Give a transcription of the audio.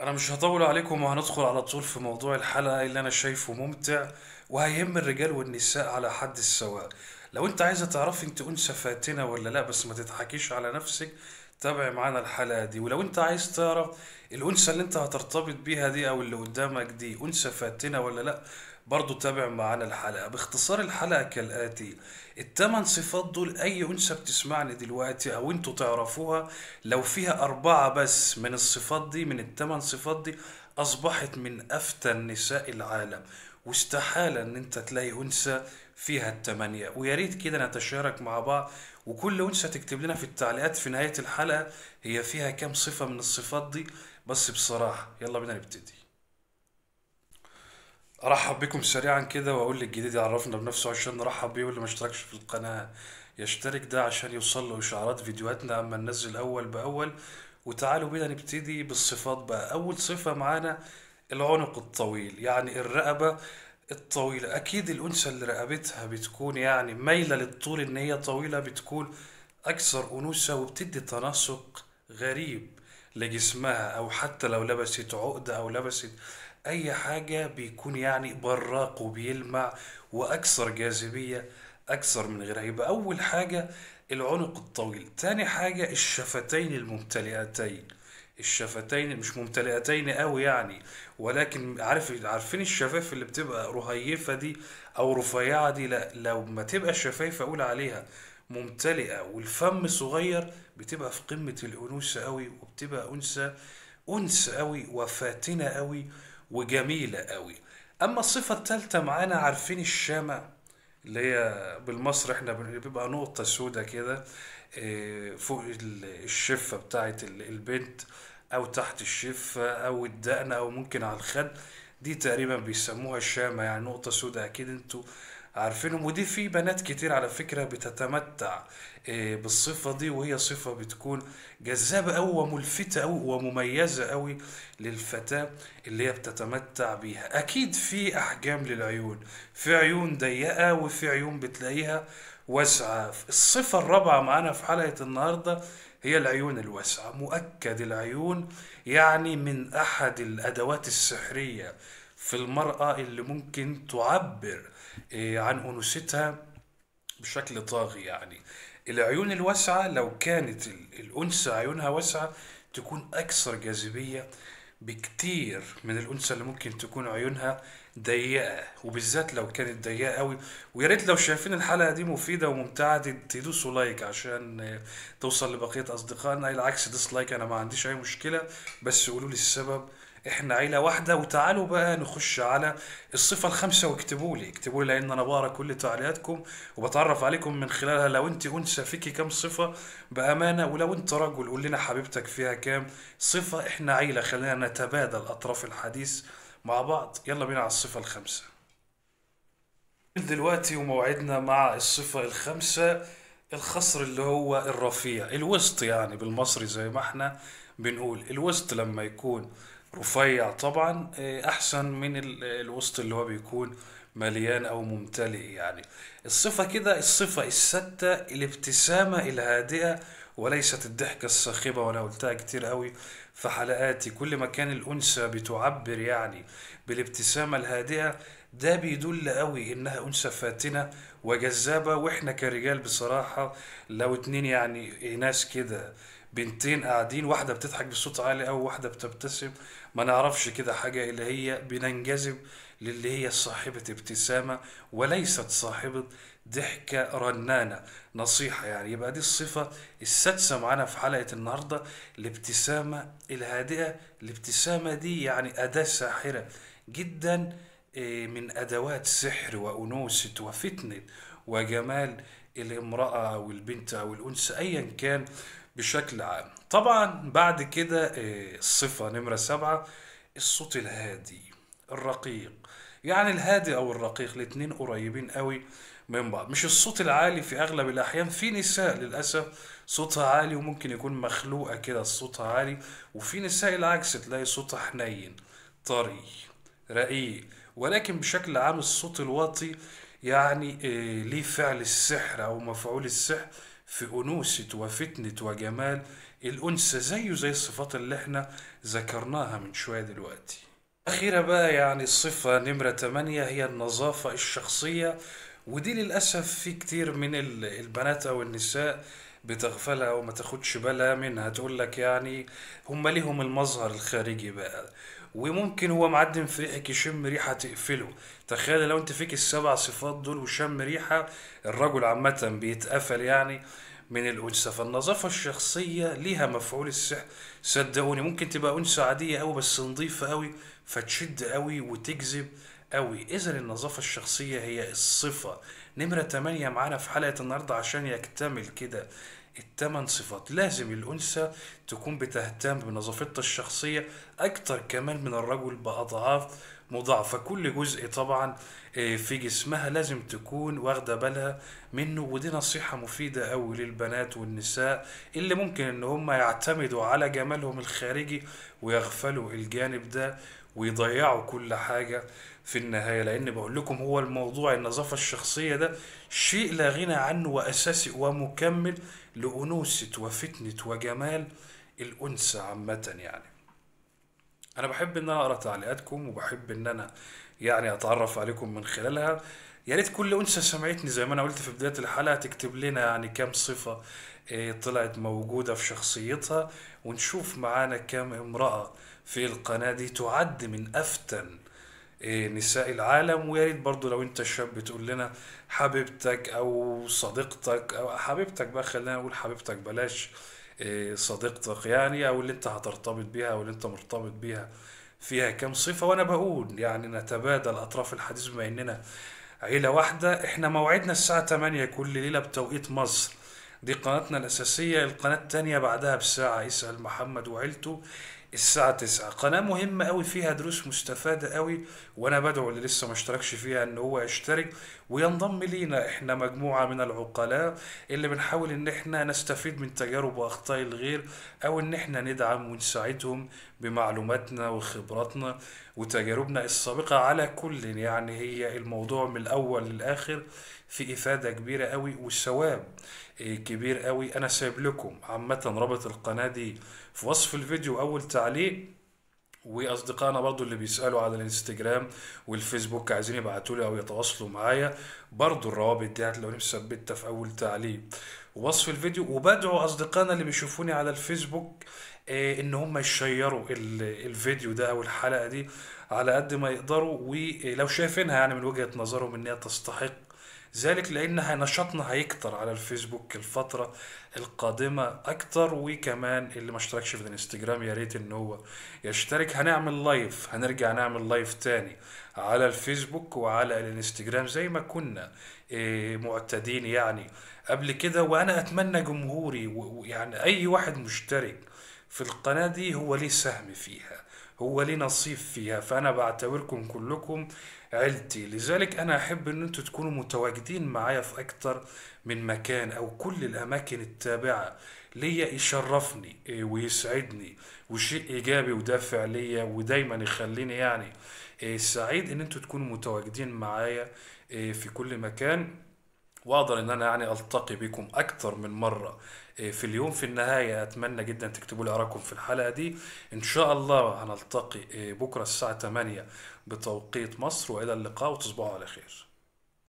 انا مش هطول عليكم وهندخل على طول في موضوع الحلقة اللي انا شايفه ممتع وهيهم الرجال والنساء على حد السواء لو انت عايزة تعرفي انت انثى فاتنة ولا لا بس ما تضحكيش على نفسك تابع معانا الحلقة دي ولو انت عايز تعرف الانثى اللي انت هترتبط بيها دي او اللي قدامك دي انثى فاتنة ولا لا برضو تابع معانا الحلقة باختصار الحلقة كالآتي التمن صفات دول أي أنثى بتسمعني دلوقتي أو أنتوا تعرفوها لو فيها أربعة بس من الصفات دي من التمن صفات دي أصبحت من أفتن نساء العالم واستحالة إن أنت تلاقي أنثى فيها التمانية ويا ريت كده نتشارك مع بعض وكل أنثى تكتب لنا في التعليقات في نهاية الحلقة هي فيها كام صفة من الصفات دي بس بصراحة يلا بينا نبتدي ارحب بكم سريعا كده واقول للجديد يعرفنا بنفسه عشان نرحب بيه واللي ما اشتركش في القناة يشترك ده عشان يوصل له اشعارات فيديوهاتنا اما ننزل اول باول وتعالوا بينا نبتدي بالصفات بقى اول صفة معانا العنق الطويل يعني الرقبة الطويلة اكيد الانثى اللي رقبتها بتكون يعني مايلة للطول ان هي طويلة بتكون اكثر انوثة وبتدي تناسق غريب لجسمها او حتى لو لبست عقدة او لبست اي حاجة بيكون يعني براق وبيلمع واكثر جاذبية اكثر من غيرها يبقى اول حاجة العنق الطويل تاني حاجة الشفتين الممتلئتين الشفتين مش ممتلئتين قوي يعني ولكن عارف عارفين الشفايف اللي بتبقى رهيفة دي او رفيعة دي لا لو ما تبقى الشفايف اقول عليها ممتلئة والفم صغير بتبقى في قمة الأنوثة قوي وبتبقى أنثى أنثى قوي وفاتنة قوي وجميلة قوي أما الصفة التالتة معانا عارفين الشامة اللي هي بالمصري احنا بن- بيبقى نقطة سودة كده إيه، فوق ال- الشفة بتاعت ال- البنت أو تحت الشفة أو الدقن أو ممكن على الخد دي تقريبا بيسموها الشامة يعني نقطة سودة أكيد انتوا عارفينهم ودي في بنات كتير على فكرة بتتمتع إيه، بالصفة دي وهي صفة بتكون جذابة أوي وملفتة أوي ومميزة أوي للفتاة اللي هي بتتمتع بيها أكيد في أحجام للعيون في عيون ضيقة وفي عيون بتلاقيها واسعة الصفة الرابعة معانا في حلقة النهاردة هي العيون الواسعة مؤكد العيون يعني من أحد الأدوات السحرية في المرأة اللي ممكن تعبر إيه، عن أنوثتها بشكل طاغي يعني العيون الواسعة لو كانت ال- الأنثى عيونها واسعة تكون أكثر جاذبية بكتير من الأنثى اللي ممكن تكون عيونها ضيقة وبالذات لو كانت ضيقة قوي ويا ريت لو شايفين الحلقة دي مفيدة وممتعة تد- تدوسوا لايك عشان آه، توصل لبقية أصدقائنا العكس ديسلايك أنا ما عنديش أي مشكلة بس قولوا لي السبب احنا عيلة واحدة وتعالوا بقى نخش على الصفة الخامسة واكتبوا لي اكتبوا لي لان انا بقرا كل تعليقاتكم وبتعرف عليكم من خلالها لو انت انثى فيكي كام صفة بأمانة ولو انت رجل قول لنا حبيبتك فيها كام صفة احنا عيلة خلينا نتبادل اطراف الحديث مع بعض يلا بينا على الصفة الخامسة دلوقتي وموعدنا مع الصفة الخامسة الخصر اللي هو الرفيع الوسط يعني بالمصري زي ما احنا بنقول الوسط لما يكون رفيع طبعا اه، احسن من ال- الوسط اللي هو بيكون مليان او ممتلئ يعني الصفة كده الصفة الستة الابتسامة الهادئة وليست الضحكة الصاخبة وانا قلتها كتير قوي في حلقاتي كل ما كان الانثى بتعبر يعني بالابتسامة الهادئة ده بيدل قوي انها انثى فاتنة وجذابة واحنا كرجال بصراحة لو اتنين يعني ناس كده بنتين قاعدين واحدة بتضحك بصوت عالي أو واحدة بتبتسم ما نعرفش كده حاجة إلا هي بننجذب للي هي صاحبة ابتسامة وليست صاحبة ضحكة رنانة نصيحة يعني يبقى دي الصفة السادسة معانا في حلقة النهاردة الابتسامة الهادئة الابتسامة دي يعني أداة ساحرة جدا إيه، من أدوات سحر وأنوثة وفتنة وجمال الامرأة أو البنت أو الأنثى أيا كان بشكل عام طبعا بعد كده إيه، الصفة نمرة سبعة الصوت الهادي الرقيق يعني الهادي أو الرقيق الاتنين قريبين قوي من بعض مش الصوت العالي في أغلب الأحيان في نساء للأسف صوتها عالي وممكن يكون مخلوقة كده صوتها عالي وفي نساء العكس تلاقي صوتها حنين طري رقيق ولكن بشكل عام الصوت الواطي يعني آه، ليه فعل السحر أو مفعول السحر في أنوثة وفتنة وجمال الأنثى زيه زي الصفات اللي احنا ذكرناها من شوية دلوقتي أخيرا بقى يعني الصفة نمرة 8 هي النظافة الشخصية ودي للأسف في كتير من ال- البنات أو النساء بتغفلها أو ما تاخدش بالها منها تقول لك يعني هم ليهم المظهر الخارجي بقى وممكن هو معدي في ريحك يشم ريحة تقفله تخيل لو انت فيك السبع صفات دول وشم ريحة الرجل عامة بيتقفل يعني من الأنثى فالنظافة الشخصية ليها مفعول السحر صدقوني ممكن تبقى أنثى عادية أوي بس نظيفة أوي فتشد أوي وتجذب أوي إذا النظافة الشخصية هي الصفة نمرة تمانية معانا في حلقة النهاردة عشان يكتمل كده التمن صفات لازم الأنثى تكون بتهتم بنظافتها الشخصية أكتر كمان من الرجل بأضعاف مضاعفة كل جزء طبعا آه، في جسمها لازم تكون واخدة بالها منه ودي نصيحة مفيدة أوي للبنات والنساء اللي ممكن إن هم يعتمدوا على جمالهم الخارجي ويغفلوا الجانب ده ويضيعوا كل حاجة في النهاية لأن بقول لكم هو الموضوع النظافة الشخصية ده شيء لا غنى عنه وأساسي ومكمل لأنوثة وفتنة وجمال الأنثى عامة يعني انا بحب ان انا اقرا تعليقاتكم وبحب ان انا يعني اتعرف عليكم من خلالها يا ريت كل انثى سمعتني زي ما انا قلت في بدايه الحلقه تكتب لنا يعني كام صفه آه، طلعت موجوده في شخصيتها ونشوف معانا كام امراه في القناه دي تعد من افتن آه، نساء العالم ويا ريت برضو لو انت شاب تقول لنا حبيبتك او صديقتك او حبيبتك بقى خلينا نقول حبيبتك بلاش آه، صديقتك يعني او اللي انت هترتبط بيها او اللي انت مرتبط بيها فيها كام صفة وانا بقول يعني نتبادل اطراف الحديث بما اننا عيلة واحدة احنا موعدنا الساعة 8 كل ليلة بتوقيت مصر دي قناتنا الأساسية القناة التانية بعدها بساعة اسأل محمد وعيلته الساعة 9 قناة مهمة قوي فيها دروس مستفادة قوي وانا بدعو اللي لسه ما اشتركش فيها ان هو يشترك وينضم لينا احنا مجموعة من العقلاء اللي بنحاول ان احنا نستفيد من تجارب واخطاء الغير او ان احنا ندعم ونساعدهم بمعلوماتنا وخبراتنا وتجاربنا السابقة على كل يعني هي الموضوع من الاول للاخر في افادة كبيرة قوي والثواب إيه، كبير قوي انا سايب لكم عامة رابط القناة دي في وصف الفيديو اول تعليق واصدقائنا برضو اللي بيسالوا على الانستجرام والفيسبوك عايزين يبعتوا لي او يتواصلوا معايا برضو الروابط دي هتلاقوني مثبتها في اول تعليق ووصف الفيديو وبدعو اصدقائنا اللي بيشوفوني على الفيسبوك آه، ان هم يشيروا ال- الفيديو ده او الحلقة دي على قد ما يقدروا ولو شايفينها يعني من وجهة نظرهم ان هي تستحق ذلك لان نشاطنا هيكتر على الفيسبوك الفترة القادمة اكتر وكمان اللي ما اشتركش في الانستجرام يا ريت ان هو يشترك هنعمل لايف هنرجع نعمل لايف تاني على الفيسبوك وعلى الانستجرام زي ما كنا إيه، معتادين يعني قبل كده وانا اتمنى جمهوري و- ويعني اي واحد مشترك في القناة دي هو ليه سهم فيها هو ليه نصيب فيها فانا بعتبركم كلكم عيلتي لذلك انا احب ان انتوا تكونوا متواجدين معايا في اكتر من مكان او كل الاماكن التابعة ليا يشرفني إيه، ويسعدني وشيء ايجابي ودافع ليا ودايما يخليني يعني إيه، سعيد ان انتوا تكونوا متواجدين معايا إيه، في كل مكان واقدر ان انا يعني التقي بكم اكتر من مره إيه، في اليوم في النهايه اتمنى جدا تكتبوا لي ارائكم في الحلقه دي ان شاء الله هنلتقي إيه، بكره الساعه 8 بتوقيت مصر والى اللقاء وتصبحوا على خير